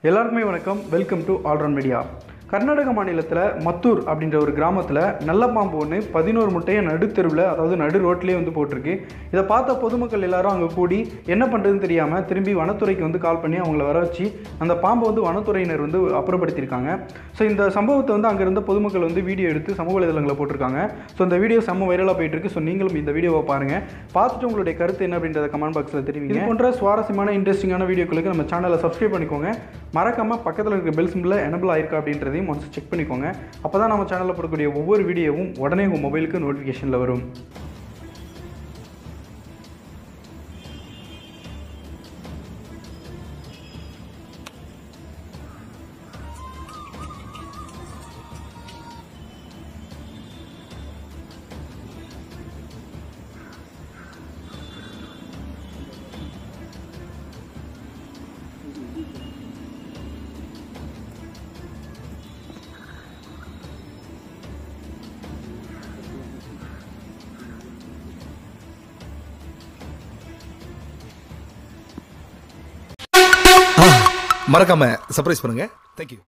எல்லாருக்குமே வணக்கம் welcome to all round media Karnataka மாநிலத்தில் மத்தூர் அப்படின்ற ஒரு கிராமத்தில் நல்ல பாம்பு ஒன்று பதினோரு முட்டையை நடுத்தெருவில் அதாவது நடு ரோட்லேயே வந்து போட்டிருக்கு இதை பார்த்த பொதுமக்கள் எல்லாரும் அங்கே கூடி என்ன பண்ணுறதுன்னு தெரியாமல் திரும்பி வனத்துறைக்கு வந்து கால் பண்ணி அவங்கள வர வச்சு அந்த பாம்பை வந்து வனத்துறையினர் வந்து அப்புறப்படுத்தியிருக்காங்க ஸோ இந்த சம்பவத்தை வந்து அங்கே இருந்த பொதுமக்கள் வந்து வீடியோ எடுத்து சமூக வலைதளங்களில் போட்டிருக்காங்க ஸோ இந்த வீடியோ செம்ம வைரலாக போயிட்டு இருக்கு ஸோ நீங்களும் இந்த வீடியோவை பாருங்கள் பார்த்துட்டு உங்களுடைய கருத்து என்ன அப்படின்றத கமெண்ட் பாக்ஸில் தெரிவிங்க இது போன்ற சுவாரஸ்யமான இன்ட்ரெஸ்டிங்கான வீடியோக்களுக்கு நம்ம சேனலை சப்ஸ்கிரைப் பண்ணிக்கோங்க மறக்காமல் பக்கத்தில் இருக்க பெல் சிம்பிளில் எனபிள் ஆயிருக்கா அப்படின்றதையும் ஒன்ஸ் செக் பண்ணிக்கோங்க அப்போ தான் நம்ம சேனலில் போடக்கூடிய ஒவ்வொரு வீடியோவும் உடனே உங்கள் மொபைலுக்கு நோட்டிஃபிகேஷனில் வரும் மறக்காம சர்ப்ரைஸ் பண்ணுங்க தேங்க்யூ